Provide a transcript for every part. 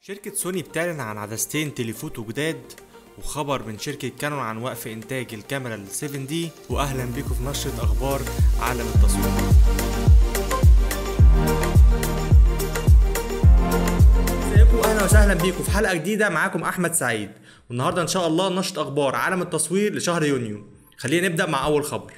شركة سوني بتعلن عن عدستين تليفوتو جداد وخبر من شركة كانون عن وقف إنتاج الكاميرا ال 7 دي وأهلا بيكم في نشرة أخبار عالم التصوير ازيكم اهلا وسهلا بيكم في حلقة جديدة معاكم أحمد سعيد والنهاردة إن شاء الله نشرة أخبار عالم التصوير لشهر يونيو خلينا نبدأ مع أول خبر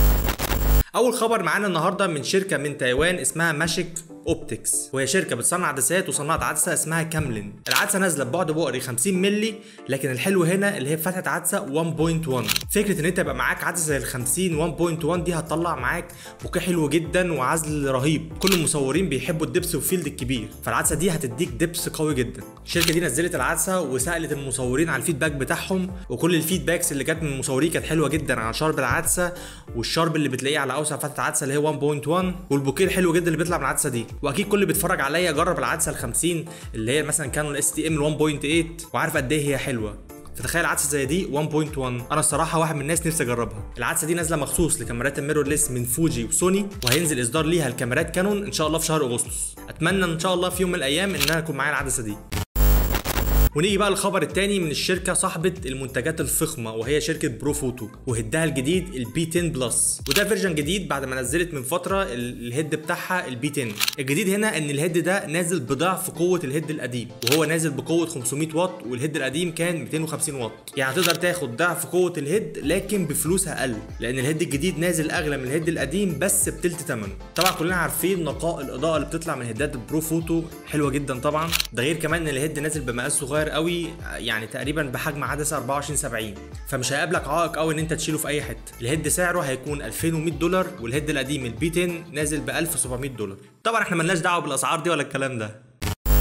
اول خبر معانا النهارده من شركه من تايوان اسمها ماشيك اوبتكس وهي شركه بتصنع عدسات وصنعت عدسه اسمها كاملين العدسه نازله ببعد بؤري 50 مللي لكن الحلو هنا اللي هي فتحه عدسه 1.1 فكره ان انت يبقى معاك عدسه زي ال 50 1.1 دي هتطلع معاك بوكيه حلو جدا وعزل رهيب كل المصورين بيحبوا الدبس والفيلد الكبير فالعدسه دي هتديك دبس قوي جدا الشركه دي نزلت العدسه وسالت المصورين على الفيدباك بتاعهم وكل الفيدباكس اللي جت من المصورين كانت حلوه جدا على شرب العدسه والشرب اللي بتلاقيه على اوسع فتحه عدسه اللي هي 1.1 والبوكيه الحلو جدا اللي بيطلع من العدسه دي واكيد كل اللي بيتفرج عليا جرب العدسه ال 50 اللي هي مثلا كانون اس تي ام 1.8 وعارف قد ايه هي حلوه فتخيل عدسه زي دي 1.1 انا الصراحه واحد من الناس نفسي اجربها العدسه دي نازله مخصوص لكاميرات الميرور ليس من فوجي وسوني وهينزل اصدار ليها الكاميرات كانون ان شاء الله في شهر اغسطس اتمنى ان شاء الله في يوم من الايام ان انا اكون معايا العدسه دي ونيجي بقى الخبر التاني من الشركه صاحبه المنتجات الفخمه وهي شركه برو فوتو وهدها الجديد البي 10 بلس وده فيرجن جديد بعد ما نزلت من فتره ال- الهيد بتاعها البي 10 الجديد هنا ان الهيد ده نازل بضعف قوه الهيد القديم وهو نازل بقوه 500 واط والهيد القديم كان 250 واط يعني تقدر تاخد ضعف قوه الهيد لكن بفلوس اقل لان الهيد الجديد نازل اغلى من الهيد القديم بس بتلت ثمنه طبعا كلنا عارفين نقاء الاضاءه اللي بتطلع من هيدات البرو فوتو حلوه جدا طبعا ده غير كمان ان الهيد نازل بمقاس صغير قوي يعني تقريبا بحجم عدسه 24 70 فمش هيقابلك عائق قوي ان انت تشيله في اي حته الهيد سعره هيكون 2100 دولار والهيد القديم البي 10 نازل ب 1700 دولار طبعا احنا ملناش دعوه بالاسعار دي ولا الكلام ده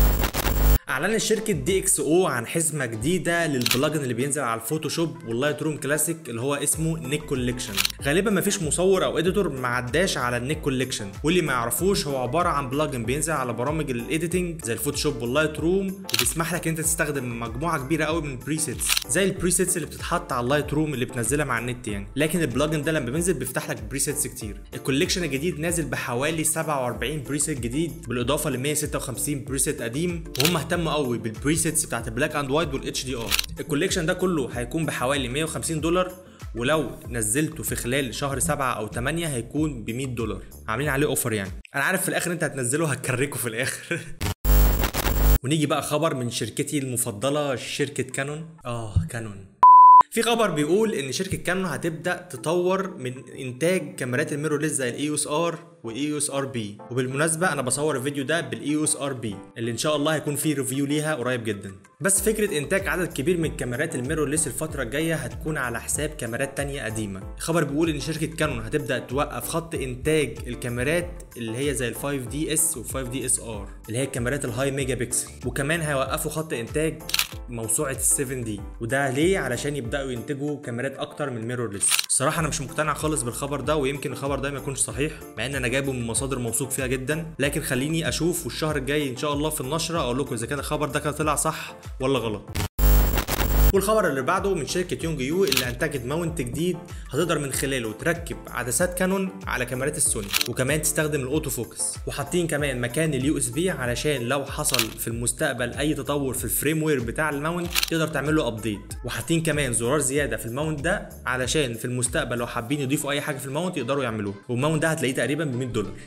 اعلنت شركه دي اكس او عن حزمه جديده للبلجن اللي بينزل على الفوتوشوب واللايت روم كلاسيك اللي هو اسمه نيك كوليكشن غالبا مفيش مصور او اديتور ما عداش على النيك كوليكشن واللي ما يعرفوش هو عباره عن بلجن بينزل على برامج الايديتنج زي الفوتوشوب واللايت روم وبيسمح لك ان انت تستخدم مجموعه كبيره قوي من البريسيتس زي البريسيتس اللي بتتحط على اللايت روم اللي بتنزلها مع النت يعني لكن البلجن ده لما بينزل بيفتح لك بريسيتس كتير الكوليكشن الجديد نازل بحوالي 47 بريسيت جديد بالاضافه ل 156 بريسيت قديم وهم اهتموا قوي بالبريسيتس بتاعت البلاك اند وايت والاتش دي ار الكوليكشن ده كله هيكون بحوالي 150 دولار ولو نزلته في خلال شهر 7 او 8 هيكون ب 100 دولار عاملين عليه اوفر يعني انا عارف في الاخر انت هتنزله هتكركه في الاخر ونيجي بقى خبر من شركتي المفضله شركه كانون اه كانون في خبر بيقول ان شركه كانون هتبدا تطور من انتاج كاميرات الميرورليس زي الاي اس ار والاي اس ار بي وبالمناسبه انا بصور الفيديو ده بالاي اس ار بي اللي ان شاء الله هيكون فيه ريفيو ليها قريب جدا بس فكره انتاج عدد كبير من كاميرات الميرورليس الفتره الجايه هتكون على حساب كاميرات تانية قديمه الخبر بيقول ان شركه كانون هتبدا توقف خط انتاج الكاميرات اللي هي زي ال 5 دي اس و 5 دي اس ار اللي هي الكاميرات الهاي ميجا بكسل وكمان هيوقفوا خط انتاج موسوعه ال 7 دي وده ليه علشان يبداوا ينتجوا كاميرات اكتر من ميرورليس الصراحه انا مش مقتنع خالص بالخبر ده ويمكن الخبر ده ما يكونش صحيح مع ان انا جايبه من مصادر موثوق فيها جدا لكن خليني اشوف والشهر الجاي ان شاء الله في النشره اقول لكم اذا كان الخبر ده كان طلع صح ولا غلط والخبر اللي بعده من شركة يونج يو اللي انتجت ماونت جديد هتقدر من خلاله تركب عدسات كانون على كاميرات السوني وكمان تستخدم الاوتو فوكس وحاطين كمان مكان اليو اس بي علشان لو حصل في المستقبل اي تطور في الفريم وير بتاع الماونت تقدر تعمل له ابديت وحاطين كمان زرار زياده في الماونت ده علشان في المستقبل لو حابين يضيفوا اي حاجه في الماونت يقدروا يعملوه والماونت ده هتلاقيه تقريبا ب 100 دولار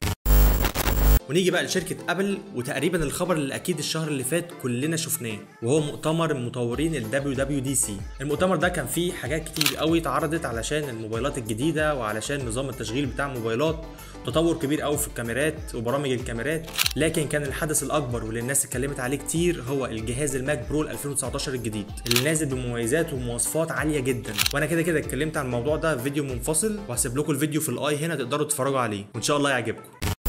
ونيجي بقى لشركة ابل وتقريبا الخبر اللي اكيد الشهر اللي فات كلنا شفناه وهو مؤتمر المطورين ال WWDC المؤتمر ده كان فيه حاجات كتير قوي اتعرضت علشان الموبايلات الجديدة وعلشان نظام التشغيل بتاع الموبايلات تطور كبير قوي في الكاميرات وبرامج الكاميرات لكن كان الحدث الاكبر واللي الناس اتكلمت عليه كتير هو الجهاز الماك برو 2019 الجديد اللي نازل بمميزات ومواصفات عاليه جدا وانا كده كده اتكلمت عن الموضوع ده في فيديو منفصل وهسيب لكم الفيديو في الاي هنا تقدروا تتفرجوا عليه وان شاء الله يعجبكم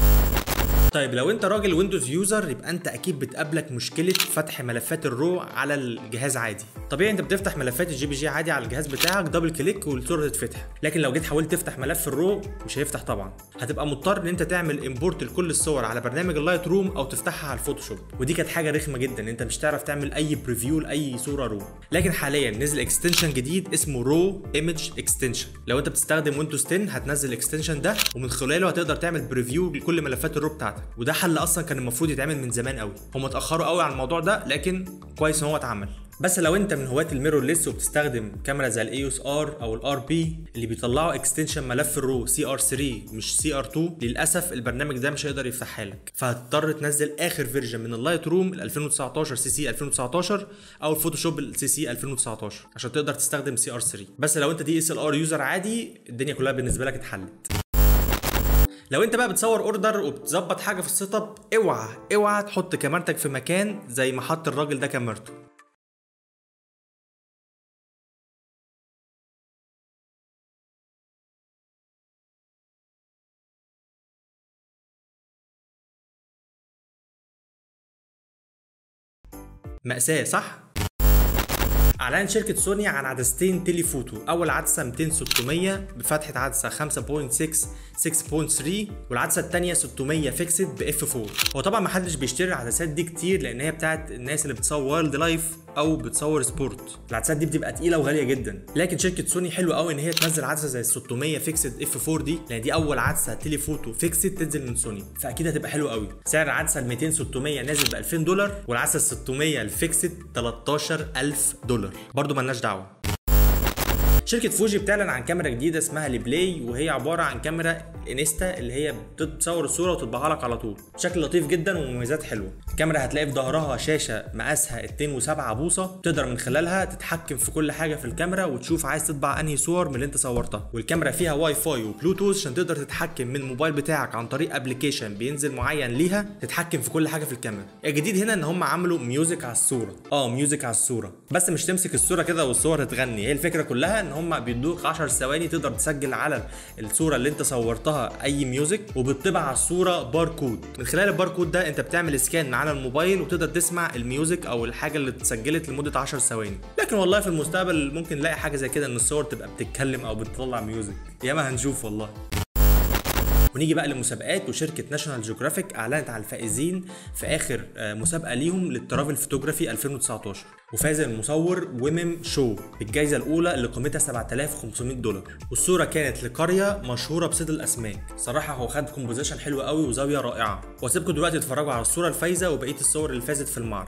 طيب لو انت راجل ويندوز يوزر يبقى انت اكيد بتقابلك مشكله فتح ملفات الرو على الجهاز عادي طبيعي انت بتفتح ملفات الجي بي جي عادي على الجهاز بتاعك دبل كليك والصوره تتفتح لكن لو جيت حاولت تفتح ملف الرو مش هيفتح طبعا هتبقى مضطر ان انت تعمل امبورت لكل الصور على برنامج اللايت روم او تفتحها على الفوتوشوب ودي كانت حاجه رخمه جدا انت مش تعرف تعمل اي بريفيو لاي صوره رو لكن حاليا نزل اكستنشن جديد اسمه رو ايمج اكستنشن لو انت بتستخدم ويندوز 10 هتنزل الاكستنشن ده ومن خلاله هتقدر تعمل بريفيو لكل ملفات الرو بتاعتك بتاعتك وده حل اصلا كان المفروض يتعمل من زمان قوي هم اتاخروا قوي على الموضوع ده لكن كويس ان هو اتعمل بس لو انت من هواة الميرور ليس وبتستخدم كاميرا زي الاي اس ار او الار بي اللي بيطلعوا اكستنشن ملف الرو سي ار 3 مش سي ار 2 للاسف البرنامج ده مش هيقدر يفتحها لك فهتضطر تنزل اخر فيرجن من اللايت روم ال 2019 سي سي 2019 او الفوتوشوب السي سي 2019 عشان تقدر تستخدم سي ار 3 بس لو انت دي اس ال ار يوزر عادي الدنيا كلها بالنسبه لك اتحلت لو انت بقى بتصور اوردر وبتظبط حاجه في السيت اب اوعى اوعى تحط كاميرتك في مكان زي ما حط الراجل ده كاميرته مأساة صح؟ اعلنت شركه سوني عن عدستين تيلي فوتو اول عدسه 200 600 بفتحه عدسه 5.6 6.3 والعدسه الثانيه 600 فيكسد باف 4 هو طبعا ما حدش بيشتري العدسات دي كتير لان هي بتاعت الناس اللي بتصور وايلد لايف او بتصور سبورت العدسات دي بتبقى تقيله وغاليه جدا لكن شركه سوني حلوه قوي ان هي تنزل عدسه زي ال 600 فيكسد اف 4 دي لان دي اول عدسه تيلي فوتو فيكسد تنزل من سوني فاكيد هتبقى حلوه قوي سعر العدسه ال 200 600 نازل ب 2000 دولار والعدسه ال 600 الفيكسد 13000 دولار برضو ملناش دعوه شركة فوجي بتعلن عن كاميرا جديدة اسمها البلاي وهي عبارة عن كاميرا انستا اللي هي بتصور الصورة وتطبعها لك على طول بشكل لطيف جدا ومميزات حلوة الكاميرا هتلاقي في ظهرها شاشة مقاسها 2.7 بوصة تقدر من خلالها تتحكم في كل حاجة في الكاميرا وتشوف عايز تطبع انهي صور من اللي انت صورتها والكاميرا فيها واي فاي وبلوتوث عشان تقدر تتحكم من الموبايل بتاعك عن طريق ابلكيشن بينزل معين ليها تتحكم في كل حاجة في الكاميرا الجديد هنا ان هم عملوا ميوزك على الصورة اه ميوزك على الصورة بس مش تمسك الصورة كده والصور تتغني هي الفكرة كلها ان هم بيدوك 10 ثواني تقدر تسجل على الصوره اللي انت صورتها اي ميوزك وبتطبع على الصوره باركود من خلال الباركود ده انت بتعمل سكان على الموبايل وتقدر تسمع الميوزك او الحاجه اللي اتسجلت لمده 10 ثواني لكن والله في المستقبل ممكن نلاقي حاجه زي كده ان الصور تبقى بتتكلم او بتطلع ميوزك ياما هنشوف والله ونيجي بقى للمسابقات وشركه ناشونال جيوغرافيك اعلنت على الفائزين في اخر مسابقه ليهم للترافل فوتوغرافي 2019 وفاز المصور ويمم شو بالجائزه الاولى اللي قيمتها 7500 دولار والصوره كانت لقريه مشهوره بصيد الاسماك صراحه هو خد كومبوزيشن حلو قوي وزاويه رائعه واسيبكم دلوقتي تتفرجوا على الصوره الفايزه وبقيه الصور اللي فازت في المعرض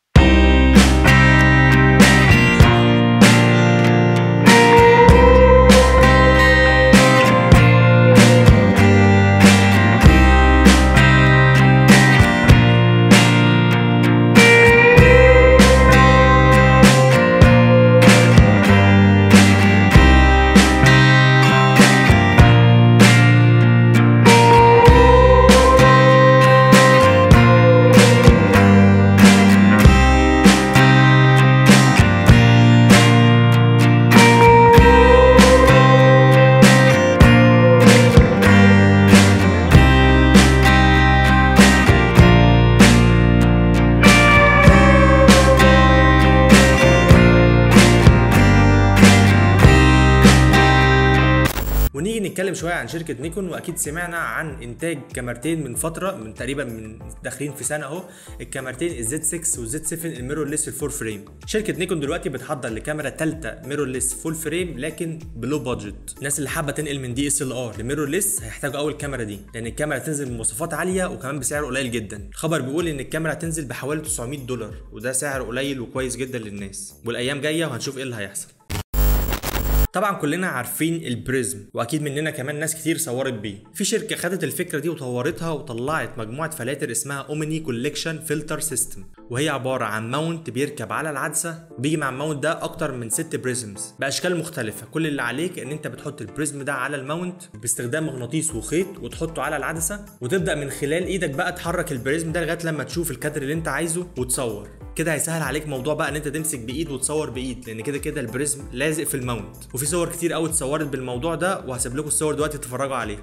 ونيجي نتكلم شويه عن شركه نيكون واكيد سمعنا عن انتاج كاميرتين من فتره من تقريبا من داخلين في سنه اهو الكاميرتين الزد 6 والزد 7 الميرور ليس الفور فريم شركه نيكون دلوقتي بتحضر لكاميرا ثالثه ميرور ليس فول فريم لكن بلو بادجت الناس اللي حابه تنقل من دي اس ال ار لميرور ليس هيحتاجوا اول كاميرا دي لان الكاميرا تنزل بمواصفات عاليه وكمان بسعر قليل جدا الخبر بيقول ان الكاميرا هتنزل بحوالي 900 دولار وده سعر قليل وكويس جدا للناس والايام جايه وهنشوف ايه اللي هيحصل طبعا كلنا عارفين البريزم واكيد مننا كمان ناس كتير صورت بيه في شركه خدت الفكره دي وطورتها وطلعت مجموعه فلاتر اسمها اومني كوليكشن فلتر سيستم وهي عباره عن ماونت بيركب على العدسه بيجي مع الماونت ده اكتر من ست بريزمز باشكال مختلفه كل اللي عليك ان انت بتحط البريزم ده على الماونت باستخدام مغناطيس وخيط وتحطه على العدسه وتبدا من خلال ايدك بقى تحرك البريزم ده لغايه لما تشوف الكادر اللي انت عايزه وتصور كده هيسهل عليك موضوع بقى ان انت تمسك بايد وتصور بايد لان كده كده البريزم لازق في الماونت وفي صور كتير قوي اتصورت بالموضوع ده وهسيب لكم الصور دلوقتي تتفرجوا عليها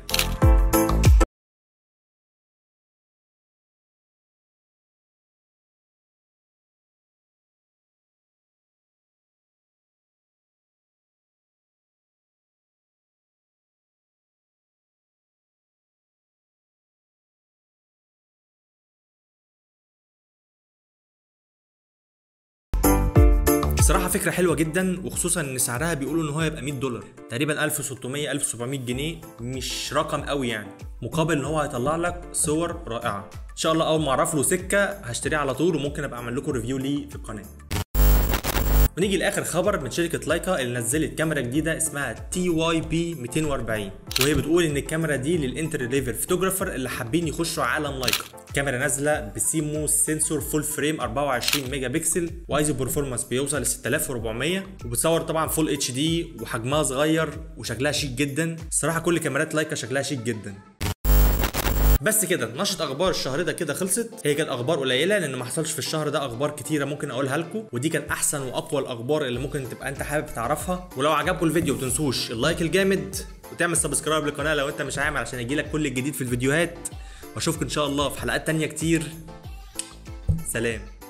صراحه فكره حلوه جدا وخصوصا ان سعرها بيقولوا ان هو يبقى 100 دولار تقريبا 1600 1700 جنيه مش رقم قوي يعني مقابل ان هو هيطلع لك صور رائعه ان شاء الله اول ما اعرف له سكه هشتريه على طول وممكن ابقى اعمل لكم ريفيو ليه في القناه ونيجي لاخر خبر من شركه لايكا اللي نزلت كاميرا جديده اسمها تي واي بي 240 وهي بتقول ان الكاميرا دي للانتر ليفل فوتوجرافر اللي حابين يخشوا عالم لايكا كاميرا نازله بسيمو سنسور فول فريم 24 ميجا بكسل وايزو برفورمانس بيوصل ل 6400 وبتصور طبعا فول اتش دي وحجمها صغير وشكلها شيك جدا الصراحه كل كاميرات لايكا شكلها شيك جدا بس كده نشرة اخبار الشهر ده كده خلصت هي كانت اخبار قليله لان ما حصلش في الشهر ده اخبار كتيره ممكن اقولها لكم ودي كان احسن واقوى الاخبار اللي ممكن تبقى انت حابب تعرفها ولو عجبكم الفيديو ما تنسوش اللايك الجامد وتعمل سبسكرايب للقناه لو انت مش عامل عشان يجيلك كل الجديد في الفيديوهات واشوفكم ان شاء الله في حلقات تانية كتير سلام